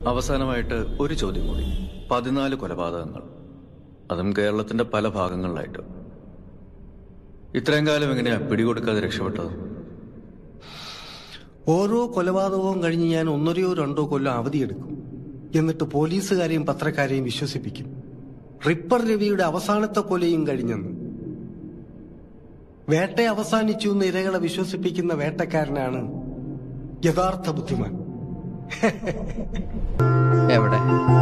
അവസാനമായിട്ട് ഒരു ചോദ്യം കൂടി പതിനാല് കൊലപാതകങ്ങൾ അതും കേരളത്തിന്റെ പല ഭാഗങ്ങളിലായിട്ട് ഇത്രയും കാലം എങ്ങനെയാ പിടികൊടുക്കാതെ രക്ഷപ്പെട്ടത് ഓരോ കൊലപാതകവും കഴിഞ്ഞ് ഞാൻ ഒന്നരയോ രണ്ടോ കൊല്ലം അവധിയെടുക്കും എന്നിട്ട് പോലീസുകാരെയും പത്രക്കാരെയും വിശ്വസിപ്പിക്കും റിപ്പർ രവിയുടെ അവസാനത്തെ കൊലയും കഴിഞ്ഞെന്ന് വേട്ട അവസാനിച്ചു എന്ന് ഇരകളെ വിശ്വസിപ്പിക്കുന്ന വേട്ടക്കാരനാണ് യഥാർത്ഥ ബുദ്ധിമാൻ എവിടെ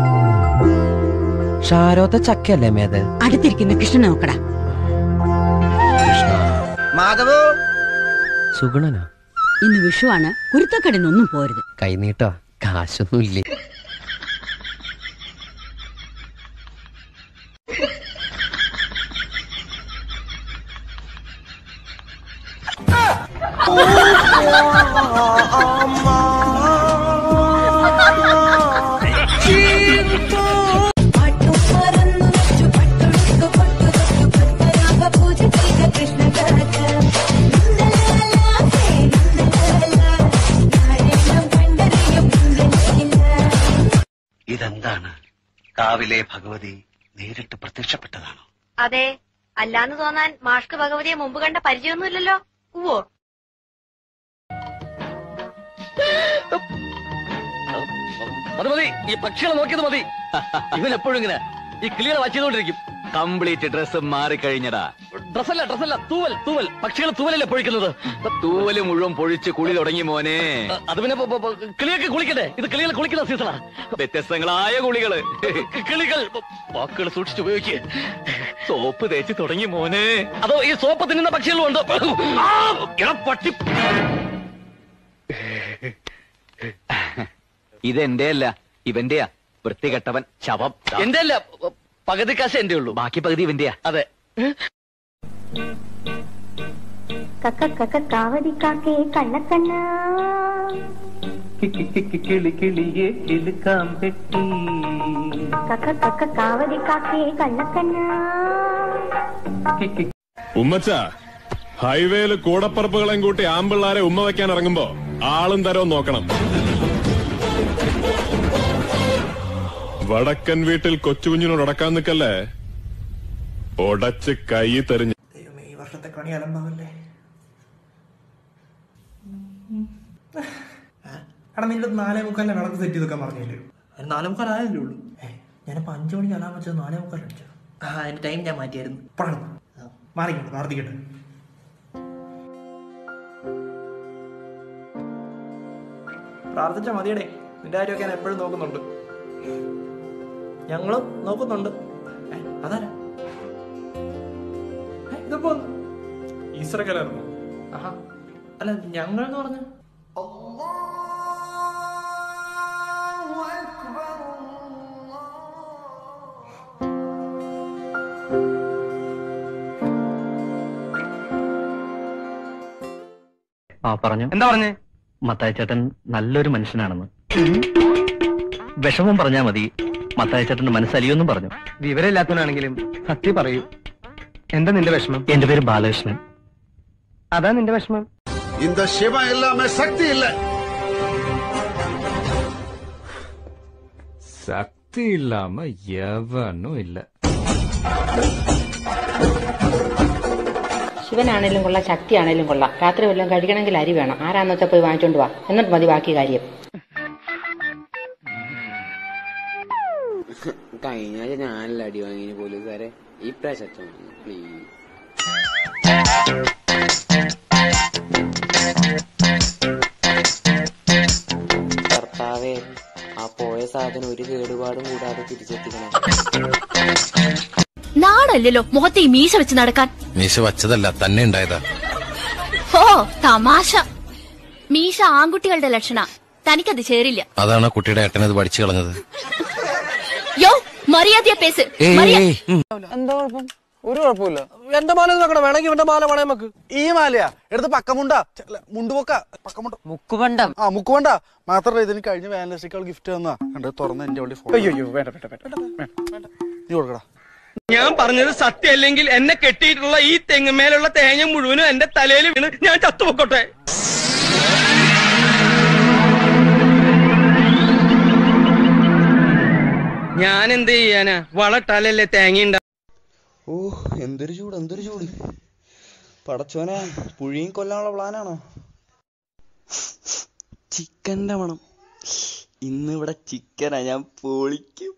ഷാരോത്ത ചക്കയല്ലേ മേത് അടുത്തിരിക്കുന്ന കൃഷ്ണനെ നോക്കടാ മാധവോ സുഗുണനാ ഇന്ന് വിഷുവാണ് കുരുത്തക്കടനൊന്നും പോരുത് കൈനീട്ടോ കാശൊന്നും ഇല്ലേ ഇതെന്താണ് കാവിലെ ഭഗവതി നേരിട്ട് പ്രത്യക്ഷപ്പെട്ടതാണോ അതെ അല്ലാന്ന് തോന്നാൻ മാഷ്ക്ക് ഭഗവതിയെ മുമ്പ് കണ്ട പരിചയമൊന്നുമില്ലല്ലോ ഉവ്വോ മതി മതി ഈ പക്ഷികളെ നോക്കിയത് മതി ഇവൻ എപ്പോഴും ഇങ്ങനെ ഈ ക്ലിയർ വാച്ച് ചെയ്തോണ്ടിരിക്കും കംപ്ലീറ്റ് ഡ്രസ് മാറിക്കഴിഞ്ഞടാ ഡ്രസ്സല്ല ഡ്രസ്സല്ല തൂവൽ തൂവൽ പക്ഷികൾ തൂവലല്ലേ പൊഴിക്കുന്നത് തൂവല് മുഴുവൻ പൊഴിച്ച് കുളി തുടങ്ങി മോനെ അത് പിന്നെ പൊ- പൊ- കിളിയൊക്കെ കുളിക്കട്ടെ ഇത് കിളികൾ കുളിക്കുന്ന സീസണാ വ്യത്യസ്തങ്ങളായ കുളികള് കിളികൾ വാക്കുകൾ സൂക്ഷിച്ച് ഉപയോഗിക്കുക സോപ്പ് തേച്ച് തുടങ്ങി മോനെ അതോ ഈ സോപ്പ് തിന്നുന്ന പക്ഷികളും ഉണ്ട് ആ, എടാ പട്ടി ഇതെന്റെ അല്ല ഇവന്റെയാ വൃത്തികെട്ടവൻ ശവം എന്റെ അല്ല പകുതി കാശ് എന്റെ ഉള്ളൂ ബാക്കി പകുതി ഇവന്റെയാ അതെ കക്ക കക്ക കാവടി കാക്കേ കണ്ണക്കണ്ണ കിളി കിളിയെ കിളുക്കാൻ പെട്ടി കക്ക കക്ക കാവടി കാക്കേ കണ്ണക്കണ്ണ ഉമ്മച്ച ഹൈവേയിൽ കൂടപ്പറപ്പുകളെയും കൂട്ടി ആമ്പിള്ളാരെ ഉമ്മ വെക്കാൻ ഇറങ്ങുമ്പോ ആളും തരവും നോക്കണം വടക്കൻ വീട്ടിൽ കൊച്ചുകുഞ്ഞിനോട് അടക്കാൻ നിക്കല്ലേ ഒടച്ച് കൈ തെറിഞ്ഞ് ഈ വർഷത്തെ കണി അലമ്പാവല്ലേ എടാ നിന്റെ നാലേ മുക്കാലിനെ വിളക്ക് സെറ്റ് ചെയ്തൊക്കെ പറഞ്ഞില്ലേ നാലേ മുക്കാൽ ആയല്ലേ ഉള്ളൂ ഞാനിപ്പോ അഞ്ചു മണിക്ക് അലാം വെച്ചത് നാലേ മുക്കാൽ അടിച്ചു ആ അതിന്റെ ടൈം ഞാൻ മാറ്റിയായിരുന്നു പറഞ്ഞു മാറിക്കട്ടെ പ്രാർത്ഥിക്കട്ടെ പ്രാർത്ഥിച്ച മതിയടേ നിന്റെ കാര്യമൊക്കെ ഞാൻ എപ്പോഴും നോക്കുന്നുണ്ട് ഞങ്ങളും നോക്കുന്നുണ്ട് ഏ, അതാരാ ഏ, ഇതിപ്പോ ഈശ്വരക്കലായിരുന്നു ആഹാ അല്ല ഞങ്ങൾ എന്ന് പറഞ്ഞ ആ പറഞ്ഞു എന്താ പറഞ്ഞേ മത്തായ ചേട്ടൻ നല്ലൊരു മനുഷ്യനാണെന്ന് വിഷമം പറഞ്ഞാ മതി മത്തായ ചേട്ടന്റെ മനസ്സലിയൊന്നും പറഞ്ഞു വിവരമില്ലാത്തവനാണെങ്കിലും സത്യം പറയൂ എന്താ നിന്റെ വിഷമം എന്റെ പേര് ബാലകൃഷ്ണൻ അതാ നിന്റെ വിഷമം இந்த சிவம் இல்லாம சக்தி இல்ல சக்தி இல்லாம எவனும் இல்ல ശിവനാണേലും കൊള്ളാം ശക്തിയാണേലും കൊള്ളാം രാത്രി വല്ലതും കഴിക്കണമെങ്കിൽ അരി വേണം ആരാന്ന് വെച്ചാൽ പോയി വാങ്ങിച്ചോണ്ട് വാ എന്നിട്ട് മതി ബാക്കി കാര്യം കഴിഞ്ഞ ആഴ്ച ഞാനല്ല അടി വാങ്ങിന് പോലീസുകാരെ ഈ പ്രാവശ്യം പ്ലീസ് കർത്താവേ ആ പോയ സാധനം ഒരു കേടുപാടും കൂടാതെ തിരിച്ചെത്തിക്കണം നാടല്ലല്ലോ മുഖത്ത് ഈ മീശ വെച്ച് നടക്കാൻ മീശ വച്ചതല്ല തന്നെ ഉണ്ടായതാ ഓ തമാശ മീശ ആൺകുട്ടികളുടെ ലക്ഷണ തനിക്കത് ചേരില്ല അതാണ് ആ കുട്ടിയുടെ ഏട്ടനത് പഠിച്ചു കളഞ്ഞത് യോ മര്യാദയെ പേസ് ഏയ്, മര്യാ- ഏയ്, ഉം. എന്താ കുഴപ്പം ഒരു കുഴപ്പമില്ല എന്റെ മാല നോക്കണം വേണമെങ്കിൽ ഇവന്റെ മാല പണയം വെക്ക് ഈ മാലയാ എടുത്ത് പക്കമുണ്ട മുണ്ടുപൊക്ക പക്കമുണ്ട മുക്കുവണ്ടം ആ മുക്കുവണ്ട മാത്രമല്ല ഇതിന് കഴിഞ്ഞ വാലൻസിക്കാൾ ഗിഫ്റ്റ് തന്നാ കണ്ടത് തുറന്ന് എന്റെ വണ്ടി ഫോൺ അയ്യോ വേണ്ട വേണ്ട വേണ്ട നീ കൊടുക്കടാ ഞാൻ പറഞ്ഞത് സത്യമല്ലെങ്കിൽ എന്നെ കെട്ടിയിട്ടുള്ള ഈ തെങ്ങുമേലുള്ള തേങ്ങ മുഴുവനും എന്റെ തലയിൽ വീണ് ഞാൻ ചത്തുപൊക്കോട്ടെ ഞാൻ എന്ത് ചെയ്യാനാ വളട്ടാലല്ലേ തേങ്ങ ഓ എന്തൊരു ചൂട് എന്തൊരു ചൂട് പടച്ചോനെ പുഴിയും കൊല്ലാനുള്ള പ്ലാനാണോ ചിക്കന്റെ മണം ഇന്നിവിടെ ചിക്കനാ ഞാൻ പൊളിക്കും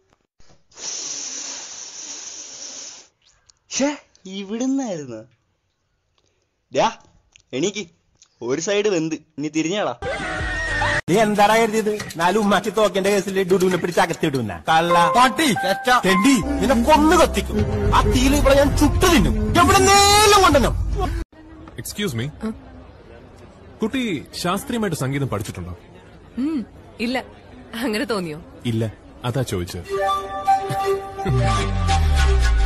ഷേ ഇവിടുന്നായിരുന്നു ഡാ എണീക്ക് ഒരു സൈഡ് വെന്ത് ഇനി തിരിഞ്ഞാടാ നീ എന്താടാ കരുതിയത് നാല് ഉമ്മാക്കി തോക്കേണ്ട കേസിൽ ഡുഡുവിനെ പിടിച്ച് അകത്തിടുന്ന കള്ള പാട്ടി തെണ്ടി നിന്നെ കൊന്നു കത്തിക്കും ആ തീയിൽ ഇവിടെ ഞാൻ ചുട്ടു തിന്നും എവിടെ നേരം കൊണ്ടുവന്നു എക്സ്ക്യൂസ് മീ കുട്ടി ശാസ്ത്രീയമായിട്ട് സംഗീതം പഠിച്ചിട്ടുണ്ടോ ഇല്ല അങ്ങനെ തോന്നിയോ ഇല്ല അതാ ചോദിച്ചത്